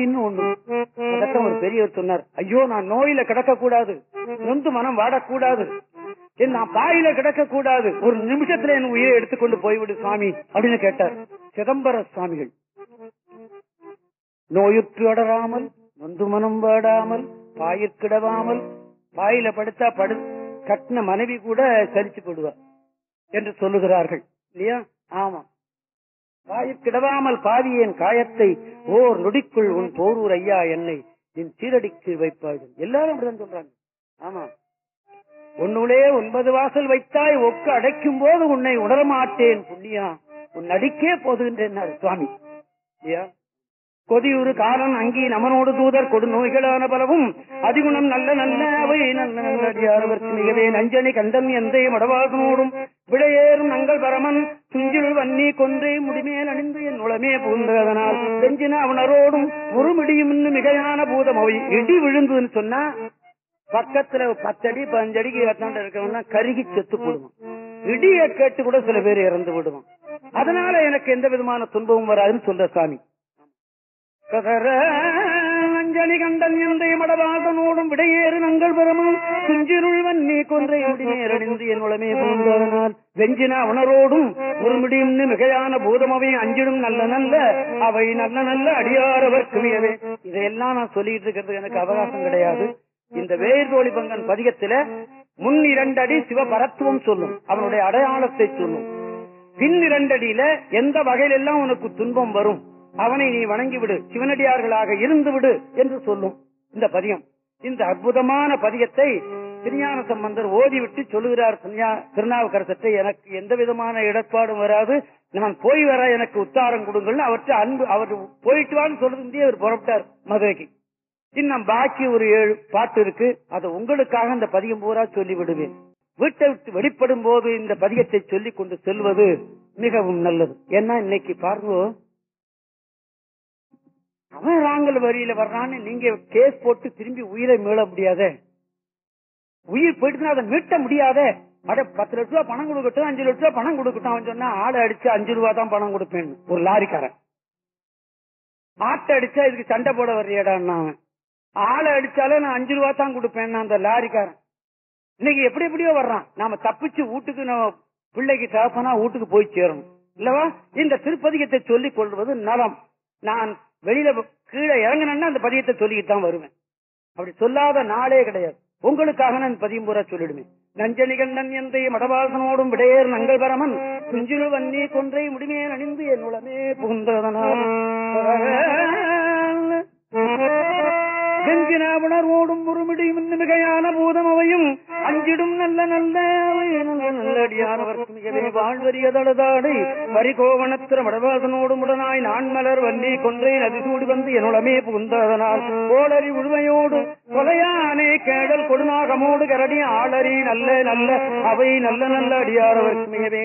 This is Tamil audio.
நோயின்னு ஒண்ணு அதத்தான் ஒரு பெரியவர் சொன்னார் ஐயோ நான் நோயில கிடக்க கூடாது நொந்து மனம் வாடக்கூடாது என் நான் பாயில கிடக்க கூடாது ஒரு நிமிஷத்துல என் உயிரை எடுத்துக்கொண்டு போய்விடு சுவாமி அப்படின்னு கேட்டார் சிதம்பர சுவாமிகள் நோயுற்று அடராமல் நொந்து மனம் வாடாமல் பாயிற்கிடவாமல் பாயில படுத்தா படு கட்டின மனைவி கூட சரிச்சு போடுவா என்று சொல்லுகிறார்கள் இல்லையா ஆமா பாயிற்கிடவாமல் பாவியேன் காயத்தை ஓர் நொடிக்குள் உன் போரூர் ஐயா என்னை என் சீரடிக்கு வைப்பாடு எல்லாரும் அப்படிதான் சொல்றாங்க ஆமா உன்னுளே ஒன்பது வாசல் வைத்தாய் ஒக்க அடைக்கும் போது உன்னை உணரமாட்டேன் புண்ணியா உன் அடிக்கே போதுகின்றேன் சுவாமி இல்லையா கொதியுறு காரன் அங்கி நமனோடு தூதர் கொடு நோய்களான பலவும் அதிகுணம் நல்ல நல்ல அவை நல்ல நல்ல அடியாரவர்க்கு மிகவே நஞ்சனி கண்டன் எந்தை மடவாகனோடும் விடையேறும் நங்கள் பரமன் துஞ்சில் வன்னி கொன்றே முடிமேல் அணிந்து என் உளமே பூந்ததனால் செஞ்சின அவனரோடும் உருமிடியும் இன்னும் மிகையான பூதம் அவை இடி விழுந்துன்னு சொன்னா பக்கத்துல பத்தடி பஞ்சடிக்கு எட்டாண்டு இருக்கவன் கருகி செத்து போடுவான் இடிய கேட்டு கூட சில பேர் இறந்து விடுவான் அதனால எனக்கு எந்த விதமான துன்பமும் வராதுன்னு சொல்ற சாமி கதற அஞ்சலி கண்டன் எந்தை மடவாசனோடும் விடையேறு நங்கள் பெறமும் குஞ்சிருள் வன்னி கொன்றை முடிநேரணிந்து என் உளமே பூந்ததனால் வெஞ்சின உணரோடும் ஒரு முடியும் மிகையான பூதமவை அஞ்சிடும் நல்ல நல்ல அவை நல்ல நல்ல அடியாரவர் குவியவே இதையெல்லாம் நான் சொல்லிட்டு இருக்கிறது எனக்கு அவகாசம் கிடையாது இந்த வேர்தோழி பங்கன் பதிகத்தில முன் இரண்டடி சிவபரத்துவம் சொல்லும் அவனுடைய அடையாளத்தை சொல்லும் பின் இரண்டடியில எந்த வகையிலெல்லாம் உனக்கு துன்பம் வரும் அவனை நீ வணங்கி விடு சிவனடியார்களாக இருந்து விடு என்று சொல்லும் இந்த பதியம் இந்த அற்புதமான பதியத்தை திருஞான சம்பந்தர் ஓதிவிட்டு சொல்லுகிறார் திருஞா- திருநாவுக்கரசத்தை எனக்கு எந்த விதமான இடர்பாடும் வராது நான் போய் வர எனக்கு உத்தாரம் கொடுங்கள் அவற்றை அன்பு அவர் போயிட்டு வான்னு சொல்றது அவர் புறப்பட்டார் மதுரைக்கு இன்னும் பாக்கி ஒரு ஏழு பாட்டு இருக்கு அதை உங்களுக்காக இந்த பதியம் பூரா சொல்லி விடுவேன் வீட்டை விட்டு வெளிப்படும் போது இந்த பதியத்தை சொல்லிக் கொண்டு செல்வது மிகவும் நல்லது ஏன்னா இன்னைக்கு பாருங்க அவன் ராங்கல் வரியில வர்றான்னு நீங்க கேஸ் போட்டு திரும்பி உயிரை மீள முடியாதே உயிர் போயிட்டுனா அதை மீட்ட முடியாதே அட பத்து லட்ச ரூபா பணம் கொடுக்கட்டும் அஞ்சு லட்ச ரூபா பணம் கொடுக்கட்டும் அவன் சொன்னா ஆளை அடிச்சு அஞ்சு ரூபா தான் பணம் கொடுப்பேன் ஒரு லாரிக்காரன் ஆட்டை அடிச்சா இதுக்கு சண்டை போட வர்றியடான்னா அவன் ஆளை அடிச்சாலும் நான் அஞ்சு ரூபா தான் கொடுப்பேன் அந்த லாரிக்காரன் இன்னைக்கு எப்படி எப்படியோ வர்றான் நாம தப்பிச்சு வீட்டுக்கு நம்ம பிள்ளைக்கு தகப்பனா வீட்டுக்கு போய் சேரணும் இல்லவா இந்த திருப்பதிகத்தை சொல்லிக் கொள்வது நலம் நான் வெளியில கீழே இறங்கினேன்னா அந்த பதியத்தை சொல்லிக்கிட்டு தான் வருவேன் அப்படி சொல்லாத நாளே கிடையாது உங்களுக்காக நான் பதியம் பூரா சொல்லிடுவேன் நஞ்சனிகண்டன் எந்தை மடவாசனோடும் விடையேர் நங்கள் பரமன் குஞ்சிரு வன்னி கொன்றை முடிமேல் அணிந்து என் உளமே புகுந்ததனால் வெஞ்சின உணர்வோடும் உருமிடியும் இன்னும் மிகையான பூதம் அவையும் அஞ்சிடும் நல்ல நல்ல அவை நல்ல நல்ல அடியானவர்க்கு மிகவே வாழ்வரியதளதாடை பரிகோவணத்திர மடவாசனோடும் உடனாய் நான் மலர் வள்ளி கொன்றை நதிசூடி வந்து என்னுளமே புகுந்ததனால் கோளறி உழுமையோடு கொலையானே கேடல் கொடுநாகமோடு கரடி ஆளறி நல்ல நல்ல அவை நல்ல நல்ல அடியாரவர்க்கு மிகவே